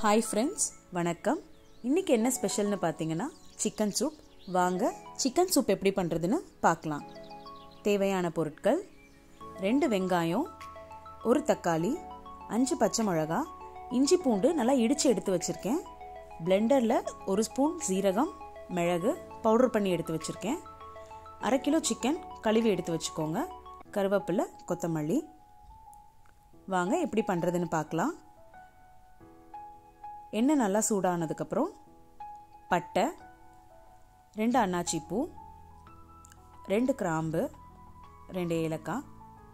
hi friends வணக்கம் இன்றைக்கி என்ன ஸ்பெஷல்னு பார்த்தீங்கன்னா சிக்கன் சூப் வாங்க சிக்கன் சூப் எப்படி பண்ணுறதுன்னு பார்க்கலாம் தேவையான பொருட்கள் ரெண்டு வெங்காயம் ஒரு தக்காளி அஞ்சு பச்சை மிளகா இஞ்சி பூண்டு நல்லா இடித்து எடுத்து வச்சுருக்கேன் பிளெண்டரில் ஒரு ஸ்பூன் சீரகம் மிளகு பவுடர் பண்ணி எடுத்து வச்சுருக்கேன் அரை கிலோ சிக்கன் கழுவி எடுத்து வச்சுக்கோங்க கருவேப்பிலை கொத்தமல்லி வாங்க எப்படி பண்ணுறதுன்னு பார்க்கலாம் எண்ணெய் நல்லா சூடானதுக்கப்புறம் பட்டை ரெண்டு அன்னாச்சி பூ ரெண்டு கிராம்பு ரெண்டு ஏலக்காய்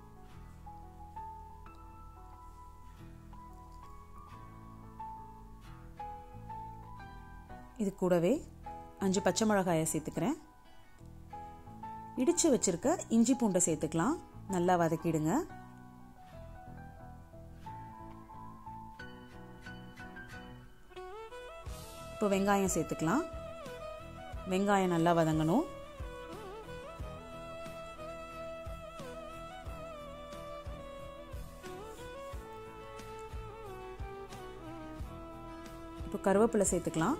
இது கூடவே அஞ்சு பச்சை மிளகாயை சேர்த்துக்கிறேன் இடித்து வச்சுருக்க இஞ்சி பூண்டை சேர்த்துக்கலாம் நல்லா வதக்கிடுங்க இப்போ வெங்காயம் சேர்த்துக்கலாம் வெங்காயம் நல்லா வதங்கணும் இப்போ கருவேப்பிலை சேர்த்துக்கலாம்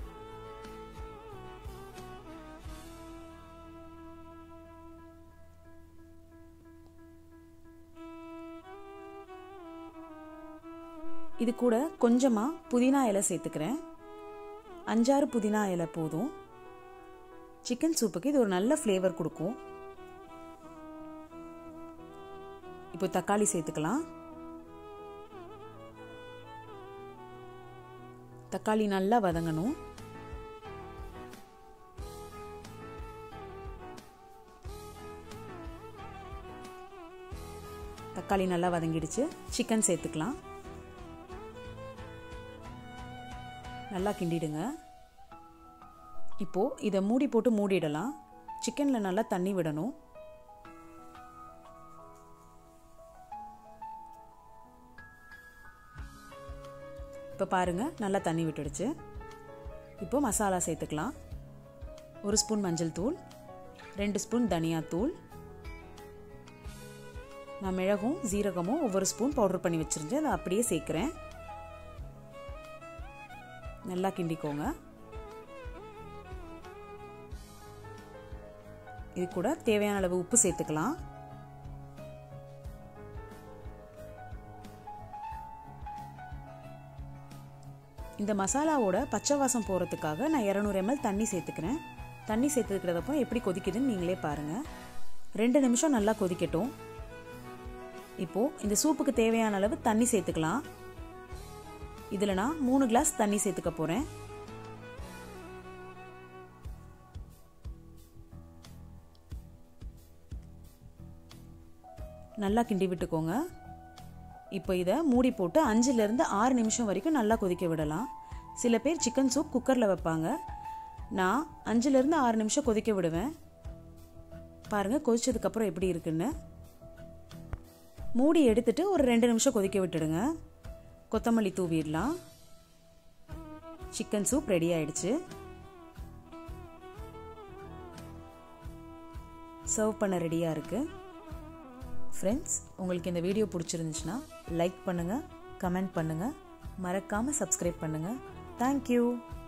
இது கூட கொஞ்சமாக புதினா இலை சேர்த்துக்கிறேன் அஞ்சாறு புதினா இலை போதும் சிக்கன் சூப்புக்கு இது ஒரு நல்ல ஃப்ளேவர் கொடுக்கும் இப்போ தக்காளி சேர்த்துக்கலாம் தக்காளி நல்லா வதங்கணும் தக்காளி நல்லா வதங்கிடுச்சு சிக்கன் சேர்த்துக்கலாம் நல்லா கிண்டிடுங்க இப்போது இதை மூடி போட்டு மூடிடலாம் சிக்கனில் நல்லா தண்ணி விடணும் இப்போ பாருங்கள் நல்லா தண்ணி விட்டுடுச்சு இப்போ மசாலா சேர்த்துக்கலாம் ஒரு ஸ்பூன் மஞ்சள் தூள் ரெண்டு ஸ்பூன் தனியாத்தூள் நான் மிளகும் ஜீரகமும் ஒவ்வொரு ஸ்பூன் பவுடர் பண்ணி வச்சுருந்தேன் அதை அப்படியே சேர்க்குறேன் நல்லா கிண்டிக்கோங்க இது கூட தேவையான அளவு உப்பு சேர்த்துக்கலாம் இந்த மசாலாவோட பச்சை வாசம் போகிறதுக்காக நான் இரநூறு எம்எல் தண்ணி சேர்த்துக்கிறேன் தண்ணி சேர்த்துக்கிறதப்போ எப்படி கொதிக்குதுன்னு நீங்களே பாருங்கள் ரெண்டு நிமிஷம் நல்லா கொதிக்கட்டும் இப்போது இந்த சூப்புக்கு தேவையான அளவு தண்ணி சேர்த்துக்கலாம் இதில் நான் மூணு கிளாஸ் தண்ணி சேர்த்துக்க போகிறேன் நல்லா கிண்டி விட்டுக்கோங்க இப்போ இதை மூடி போட்டு அஞ்சுலேருந்து ஆறு நிமிஷம் வரைக்கும் நல்லா கொதிக்க விடலாம் சில பேர் சிக்கன் சூப் குக்கரில் வைப்பாங்க நான் அஞ்சுலேருந்து ஆறு நிமிஷம் கொதிக்க விடுவேன் பாருங்கள் கொதிச்சதுக்கப்புறம் எப்படி இருக்குன்னு மூடி எடுத்துட்டு ஒரு ரெண்டு நிமிஷம் கொதிக்க விட்டுடுங்க கொத்தமல்லி தூவிடலாம் சிக்கன் சூப் ரெடி ஆயிடுச்சு சர்வ் பண்ண ரெடியாக இருக்குது ஃப்ரெண்ட்ஸ் உங்களுக்கு இந்த வீடியோ பிடிச்சிருந்துச்சுன்னா லைக் பண்ணுங்கள் கமெண்ட் பண்ணுங்கள் மறக்காமல் சப்ஸ்கிரைப் பண்ணுங்கள் தேங்க்யூ